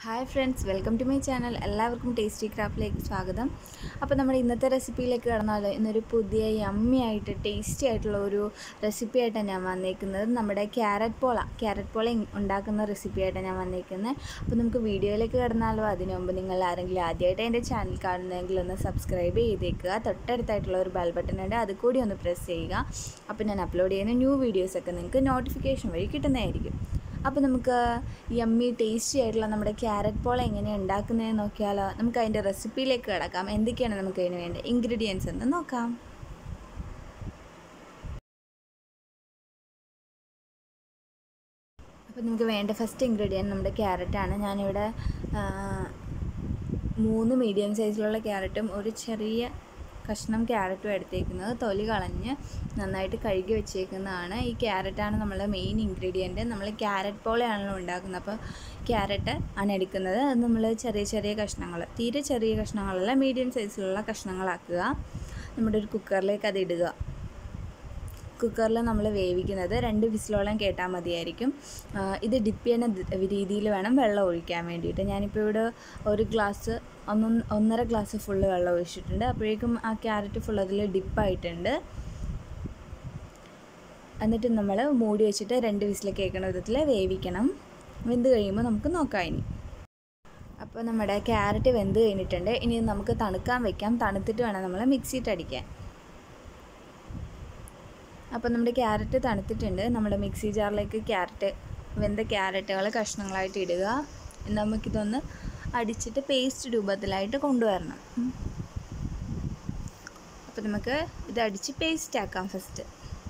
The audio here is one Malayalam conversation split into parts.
Hi friends welcome to my channel എല്ലാവർക്കും ടേസ്റ്റി ക്രാഫ്റ്റിലേക്ക് സ്വാഗതം അപ്പോൾ നമ്മുടെ ഇന്നത്തെ റെസിപ്പിയിലേക്ക് കടന്നാൽ ഇന്നൊരു പുതിയ യമ്മി ആയിട്ട് ടേസ്റ്റി ആയിട്ടുള്ള ഒരു റെസിപ്പി ആയിട്ടാണ് ഞാൻ വന്നേക്കുന്നത് നമ്മുടെ ക്യാരറ്റ് പോള ക്യാരറ്റ് പോള ഇ- ഉണ്ടാക്കുന്ന റെസിപ്പി ആയിട്ടാണ് ഞാൻ വന്നേക്കുന്നത് അപ്പോൾ നമുക്ക് വീഡിയോയിലേക്ക് കടന്നാലോ അതിനു മുമ്പ് നിങ്ങൾ ആരെങ്കിലും ആദ്യമായിട്ട് എൻ്റെ ചാനൽ കാണുന്നതെങ്കിൽ ഒന്ന് സബ്സ്ക്രൈബ് ചെയ്തേക്കുക തൊട്ടടുത്തായിട്ടുള്ള ഒരു ബെൽ ബട്ടൺ ഉണ്ട് അത് കൂടി ഒന്ന് പ്രസ് ചെയ്യുക അപ്പോൾ ഞാൻ അപ്ലോഡ് ചെയ്യുന്ന ന്യൂ വീഡിയോസൊക്കെ നിങ്ങൾക്ക് നോട്ടിഫിക്കേഷൻ വഴി കിട്ടുന്നതായിരിക്കും അപ്പോൾ നമുക്ക് യമ്മി ടേസ്റ്റി ആയിട്ടുള്ള നമ്മുടെ ക്യാരറ്റ് പോള എങ്ങനെയാണ് ഉണ്ടാക്കുന്നതെന്ന് നോക്കിയാലോ നമുക്ക് അതിൻ്റെ റെസിപ്പിയിലേക്ക് കിടക്കാം എന്തൊക്കെയാണ് നമുക്ക് അതിന് വേണ്ട ഇൻഗ്രീഡിയൻസ് എന്ന് നോക്കാം അപ്പോൾ നമുക്ക് വേണ്ട ഫസ്റ്റ് ഇൻഗ്രീഡിയൻറ്റ് നമ്മുടെ ക്യാരറ്റാണ് ഞാനിവിടെ ആ, മൂന്ന് മീഡിയം സൈസിലുള്ള ക്യാരറ്റും ഒരു ചെറിയ കഷ്ണം ക്യാരറ്റും എടുത്തേക്കുന്നത് തൊലി കളഞ്ഞ് നന്നായിട്ട് കഴുകി വെച്ചേക്കുന്നതാണ് ഈ ക്യാരറ്റാണ് നമ്മളെ മെയിൻ ഇൻഗ്രീഡിയൻറ്റ് നമ്മൾ ക്യാരറ്റ് പോലെയാണല്ലോ ഉണ്ടാക്കുന്നത് അപ്പോൾ ക്യാരറ്റ് ആണ് എടുക്കുന്നത് അത് നമ്മൾ ചെറിയ ചെറിയ കഷ്ണങ്ങൾ തീരെ ചെറിയ കഷ്ണങ്ങളല്ല മീഡിയം സൈസിലുള്ള കഷ്ണങ്ങളാക്കുക നമ്മുടെ ഒരു കുക്കറിലേക്ക് അത് ഇടുക കുക്കറിൽ നമ്മൾ വേവിക്കുന്നത് രണ്ട് വിസിലോളം കേട്ടാൽ മതിയായിരിക്കും ആ, ഇത് ഡിപ്പ് ചെയ്യുന്ന ദ- രീതിയിൽ വേണം വെള്ളം ഒഴിക്കാൻ വേണ്ടിയിട്ട് ഞാനിപ്പോൾ ഇവിടെ ഒരു ഗ്ലാസ് ഒന്ന് ഒന്നര ഗ്ലാസ് ഫുള്ള് വെള്ളം ഒഴിച്ചിട്ടുണ്ട് അപ്പോഴേക്കും ആ ക്യാരറ്റ് ഫുൾ അതിൽ ഡിപ്പായിട്ടുണ്ട് എന്നിട്ട് നമ്മൾ മൂടി വെച്ചിട്ട് രണ്ട് വിസിൽ കേൾക്കുന്ന വിധത്തിൽ വേവിക്കണം വെന്ത് കഴിയുമ്പോൾ നമുക്ക് നോക്കാം ഇനി അപ്പോൾ നമ്മുടെ ക്യാരറ്റ് വെന്ത് കഴിഞ്ഞിട്ടുണ്ട് ഇനി ഇത് നമുക്ക് തണുക്കാൻ വെക്കാം തണുത്തിട്ട് വേണം നമ്മൾ മിക്സിയിട്ട് അടിക്കാൻ അപ്പോൾ നമ്മുടെ ക്യാരറ്റ് തണുത്തിട്ടുണ്ട് നമ്മുടെ മിക്സി ജാറിലേക്ക് ക്യാരറ്റ് വെന്ത ക്യാരറ്റുകൾ കഷ്ണങ്ങളായിട്ട് ഇടുക എന്നിട്ട് നമുക്കിതൊന്ന് അടിച്ചിട്ട് പേസ്റ്റ് രൂപത്തിലായിട്ട് കൊണ്ടുവരണം ഉം. അപ്പോൾ നമുക്ക് ഇത് അടിച്ച് പേസ്റ്റ് ആക്കാം ഫസ്റ്റ്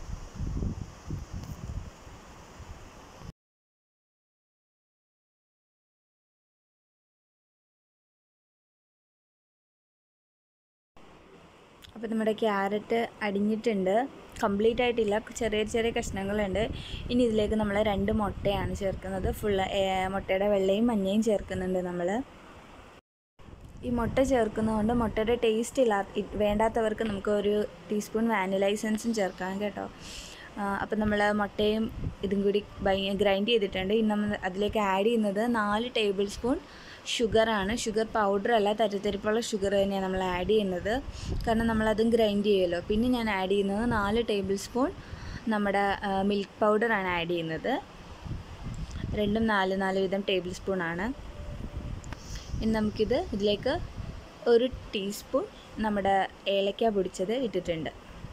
അപ്പോൾ നമ്മുടെ ക്യാരറ്റ് അടിഞ്ഞിട്ടുണ്ട് കംപ്ലീറ്റ് ആയിട്ടില്ല ചെറിയ ചെറിയ കഷ്ണങ്ങളുണ്ട് ഇനി ഇതിലേക്ക് നമ്മൾ രണ്ട് മുട്ടയാണ് ചേർക്കുന്നത് ഫുള്ള് മുട്ടയുടെ വെള്ളയും മഞ്ഞയും ചേർക്കുന്നുണ്ട് നമ്മൾ ഈ മുട്ട ചേർക്കുന്നതുകൊണ്ട് മുട്ടയുടെ ടേസ്റ്റ് ഇല്ലാ ഇ- വേണ്ടാത്തവർക്ക് നമുക്ക് ഒരു ടീസ്പൂൺ വാനില എസൻസും ചേർക്കാം കേട്ടോ അപ്പം നമ്മൾ മുട്ടയും ഇതും കൂടി ഗ്രൈൻഡ് ചെയ്തിട്ടുണ്ട് ഇനി നമ്മൾ അതിലേക്ക് ആഡ് ചെയ്യുന്നത് നാല് ടേബിൾ സ്പൂൺ ഷുഗറാണ് ഷുഗർ പൗഡർ അല്ല തരിത്തരിപ്പുള്ള ഷുഗർ തന്നെയാണ് നമ്മൾ ആഡ് ചെയ്യുന്നത് കാരണം നമ്മളതും ഗ്രൈൻഡ് ചെയ്യുമല്ലോ പിന്നെ ഞാൻ ആഡ് ചെയ്യുന്നത് നാല് ടേബിൾ സ്പൂൺ നമ്മുടെ മിൽക്ക് പൗഡറാണ് ആഡ് ചെയ്യുന്നത് രണ്ടും നാല് നാല് വീതം ടേബിൾ സ്പൂണാണ് ഇനി നമുക്കിത് ഇതിലേക്ക് ഒരു ടീസ്പൂൺ നമ്മുടെ ഏലക്ക പൊടിച്ചത് ഇട്ടിട്ടുണ്ട്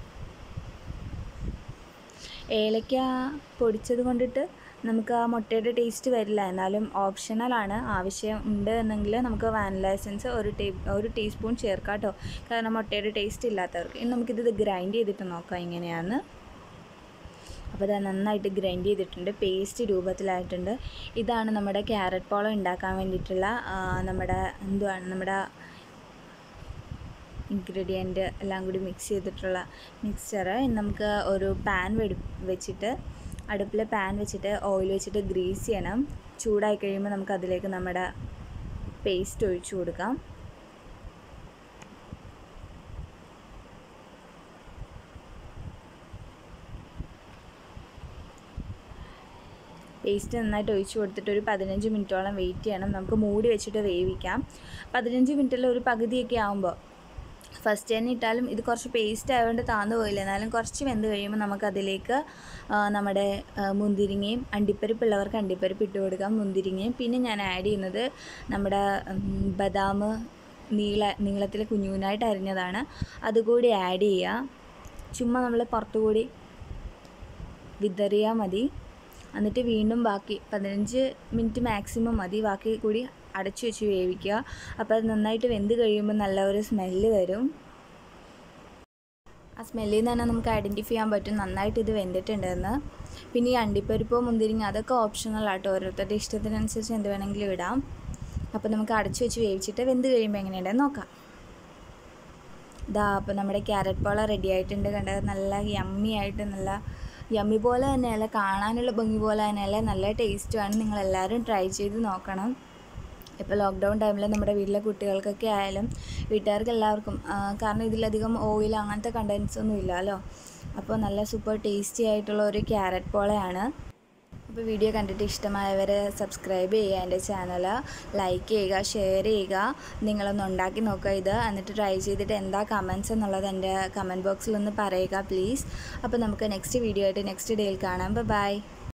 ഏലക്ക പൊടിച്ചത് കൊണ്ടിട്ട് നമുക്ക് ആ മുട്ടയുടെ ടേസ്റ്റ് വരില്ല എന്നാലും ഓപ്ഷണലാണ് ആവശ്യം ഉണ്ട് എന്നെങ്കിൽ നമുക്ക് വാനില എസൻസ് ഒരു ടീ ഒരു ടീസ്പൂൺ ചേർക്കാം കേട്ടോ കാരണം മുട്ടയുടെ ടേസ്റ്റ് ഇല്ലാത്തവർക്ക് ഇനി നമുക്കിത് ഗ്രൈൻഡ് ചെയ്തിട്ട് നോക്കാം എങ്ങനെയാണെന്ന് അപ്പോൾ അത് നന്നായിട്ട് ഗ്രൈൻഡ് ചെയ്തിട്ടുണ്ട് പേസ്റ്റ് രൂപത്തിലായിട്ടുണ്ട് ഇതാണ് നമ്മുടെ ക്യാരറ്റ് പോളം ഉണ്ടാക്കാൻ വേണ്ടിയിട്ടുള്ള ആ, നമ്മുടെ എന്തുവാണ് നമ്മുടെ ഇൻഗ്രീഡിയൻറ്റ് എല്ലാം കൂടി മിക്സ് ചെയ്തിട്ടുള്ള മിക്സ്ചർ നമുക്ക് ഒരു പാൻ വെടി വെച്ചിട്ട് അടുപ്പിൽ പാൻ വെച്ചിട്ട് ഓയിൽ വെച്ചിട്ട് ഗ്രീസ് ചെയ്യണം ചൂടായി കഴിയുമ്പോൾ നമുക്ക് അതിലേക്ക് നമ്മുടെ പേസ്റ്റ് ഒഴിച്ചു കൊടുക്കാം പേസ്റ്റ് നന്നായിട്ട് ഒഴിച്ച് കൊടുത്തിട്ട് ഒരു പതിനഞ്ച് മിനിറ്റോളം വെയിറ്റ് ചെയ്യണം നമുക്ക് മൂടി വെച്ചിട്ട് വേവിക്കാം പതിനഞ്ച് മിനിറ്റിൽ ഒരു പകുതിയൊക്കെ ആകുമ്പോൾ ഫസ്റ്റ് തന്നെ ഇട്ടാലും ഇത് കുറച്ച് പേസ്റ്റ് ആയതുകൊണ്ട് താന്നു പോയില്ല എന്നാലും കുറച്ച് വെന്ത് കഴിയുമ്പോൾ നമുക്കതിലേക്ക് ആ, നമ്മുടെ ആ, മുന്തിരിങ്ങയും അണ്ടിപ്പരിപ്പുള്ളവർക്ക് അണ്ടിപ്പരിപ്പ് ഇട്ട് കൊടുക്കാം മുന്തിരിങ്ങയും പിന്നെ ഞാൻ ആഡ് ചെയ്യുന്നത് നമ്മുടെ ഉം, ബദാം നീള നീളത്തിൽ കുഞ്ഞുകുഞ്ഞായിട്ട് അരിഞ്ഞതാണ് അതുകൂടി ആഡ് ചെയ്യുക ചുമ്മാ നമ്മൾ പുറത്തുകൂടി വിതറിയാൽ മതി എന്നിട്ട് വീണ്ടും ബാക്കി പതിനഞ്ച് മിനിറ്റ് മാക്സിമം മതി ബാക്കി കൂടി അടച്ചു വെച്ച് വേവിക്കുക അപ്പോൾ അത് നന്നായിട്ട് വെന്ത് കഴിയുമ്പോൾ നല്ല ഒരു സ്മെല്ല് വരും ആ സ്മെല്ലിൽ നിന്ന് തന്നെ നമുക്ക് ഐഡൻറ്റിഫൈ ചെയ്യാൻ പറ്റും നന്നായിട്ട് ഇത് വെന്തിട്ടുണ്ടെന്ന് പിന്നെ ഈ അണ്ടിപ്പരിപ്പോ മുന്തിരിങ്ങ അതൊക്കെ ഓപ്ഷണൽ ആട്ടോ ഓരോരുത്തരുടെ ഇഷ്ടത്തിനനുസരിച്ച് എന്ത് വേണമെങ്കിലും ഇടാം അപ്പോൾ നമുക്ക് അടച്ചു വെച്ച് വേവിച്ചിട്ട് വെന്ത് കഴിയുമ്പോൾ എങ്ങനെയുണ്ടെന്ന് നോക്കാം ഇതാ അപ്പോൾ നമ്മുടെ ക്യാരറ്റ് പോള റെഡി ആയിട്ടുണ്ട് കണ്ടത് നല്ല യമ്മി ആയിട്ട് നല്ല യമ്മി പോലെ തന്നെയല്ല കാണാനുള്ള ഭംഗി പോലെ തന്നെയല്ല നല്ല ടേസ്റ്റുമാണ് നിങ്ങളെല്ലാവരും ട്രൈ ചെയ്ത് നോക്കണം ഇപ്പോൾ ലോക്ക്ഡൗൺ ടൈമിൽ നമ്മുടെ വീട്ടിലെ കുട്ടികൾക്കൊക്കെ ആയാലും വീട്ടുകാർക്ക് എല്ലാവർക്കും ആ, കാരണം ഇതിലധികം ഓയിൽ അങ്ങനത്തെ കണ്ടൻസ് ഒന്നും ഇല്ലല്ലോ അപ്പോൾ നല്ല സൂപ്പർ ടേസ്റ്റി ആയിട്ടുള്ള ഒരു ക്യാരറ്റ് പോളയാണ് അപ്പോൾ വീഡിയോ കണ്ടിട്ട് ഇഷ്ടമായവർ സബ്സ്ക്രൈബ് ചെയ്യുക എൻ്റെ ചാനൽ ലൈക്ക് ചെയ്യുക ഷെയർ ചെയ്യുക നിങ്ങളൊന്ന് ഉണ്ടാക്കി നോക്കുക ഇത് എന്നിട്ട് ട്രൈ ചെയ്തിട്ട് എന്താ കമൻസ് എന്നുള്ളത് എൻ്റെ കമൻറ്റ് ബോക്സിൽ ഒന്ന് പറയുക പ്ലീസ് അപ്പോൾ നമുക്ക് നെക്സ്റ്റ് വീഡിയോ ആയിട്ട് നെക്സ്റ്റ് ഡേയിൽ കാണാം ബൈ